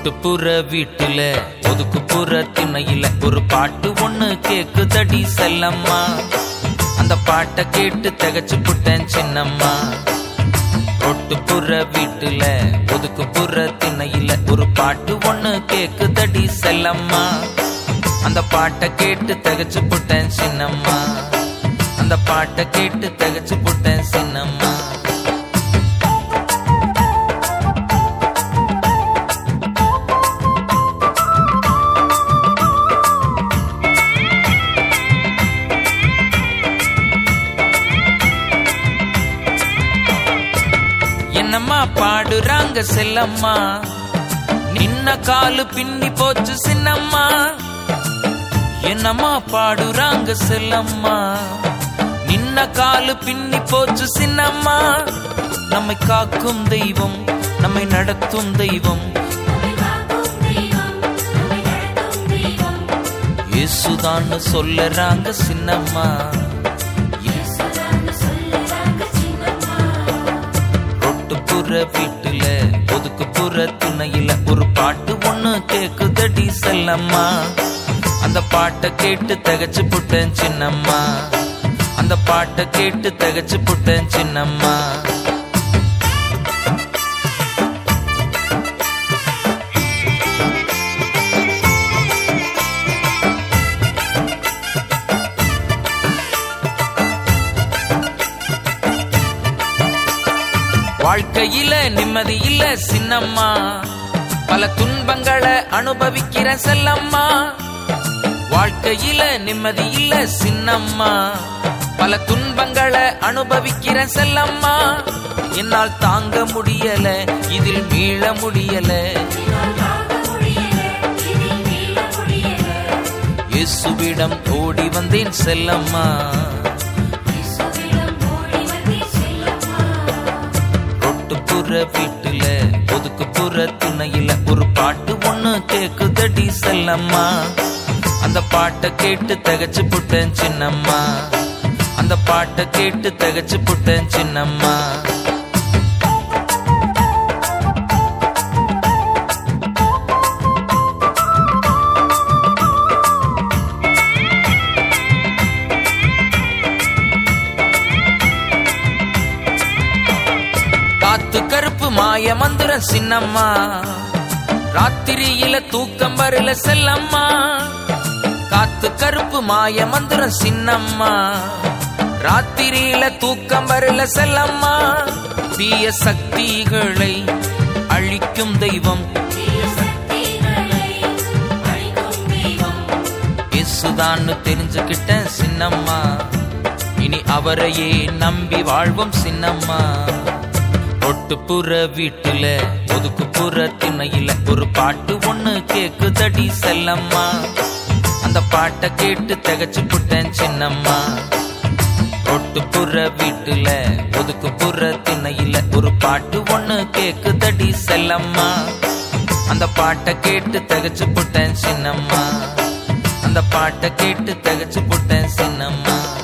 ஒட்டுப்புற வீட்டுல ஒதுக்குப்புற திண்ணையில ஒரு பாட்டு ஒண்ணு கேக்குதடி செல்லம்மா அந்த பாட்டை கேட்டு திகச்சு புட்டேன் சின்னம்மா ஒட்டுப்புற வீட்டுல ஒதுக்குப்புற திண்ணையில ஒரு பாட்டு ஒண்ணு கேக்குதடி செல்லம்மா அந்த பாட்டை கேட்டு திகச்சு புட்டேன் சின்னம்மா அந்த பாட்டை கேட்டு திகச்சு புட்டேன் சின்னம்மா என்னம்மா பாடுறாங்க செல்லம்மா நின்ன காலு பின்னி போச்சு சின்னம்மா என்னம்மா பாடுறாங்க செல்லம்மா நின்ன காலு பின்னி போச்சு சின்னம்மா நம்மை காக்கும் தெய்வம் நம்மை நடத்தும் தெய்வம் இயேசுதான்னு சொல்லறாங்க சின்னம்மா ரொட்டுப்புற வீட்டுல ஒதுக்குப்புற துணையில ஒரு பாட்டு ஒண்ணு கேக்குதடி செல்லம்மா அந்த பாட்டை கேட்டு தகச்சு புட்டேன் சின்னம்மா அந்த பாட்டை கேட்டு தகச்சு புட்டேன் சின்னம்மா வாழ்க்கையில நிம்மதி இல்ல சின்னம்மா பல துன்பங்களை அனுபவிக்கிற செல்லம்மா வாழ்க்கையில நிம்மதி இல்ல சின்னம்மா பல துன்பங்களை அனுபவிக்கிற செல்லம்மா என்னால் தாங்க முடியல இதில் மீள முடியல இயேசுவிடம் ஓடி வந்தேன் செல்லம்மா ரொட்டுப்புற வீட்டுல ஒதுக்குப்புற துணையில ஒரு பாட்டு ஒண்ணு கேக்குதடி செல்லம்மா அந்த பாட்டை கேட்டு தகச்சு புட்டேன் சின்னம்மா அந்த பாட்டை கேட்டு தகச்சு புட்டேன் சின்னம்மா காத்து கருப்பு மாய மந்திரம் சின்னம்மா ராத்திரியில தூக்கம் வரல செல்லம்மா காத்து கருப்பு மாய மந்திரம் சின்னம்மா ராத்திரியில தூக்கம் வரல செல்லம்மா தீய சக்திகளை அழிக்கும் தெய்வம் இயேசுதான்னு தெரிஞ்சுக்கிட்டேன் சின்னம்மா இனி அவரையே நம்பி வாழ்வோம் சின்னம்மா ஒட்டுப்புற வீட்டுல ஒதுக்குப்புற திண்ணையில ஒரு பாட்டு ஒண்ணு கேக்குதடி செல்லம்மா அந்த பாட்டை கேட்டு திகச்சு புட்டேன் சின்னம்மா ஒட்டுப்புற வீட்டுல ஒதுக்குப்புற திண்ணையில ஒரு பாட்டு ஒண்ணு கேக்குதடி செல்லம்மா அந்த பாட்டை கேட்டு திகச்சு புட்டேன் சின்னம்மா அந்த பாட்டை கேட்டு திகச்சு புட்டேன் சின்னம்மா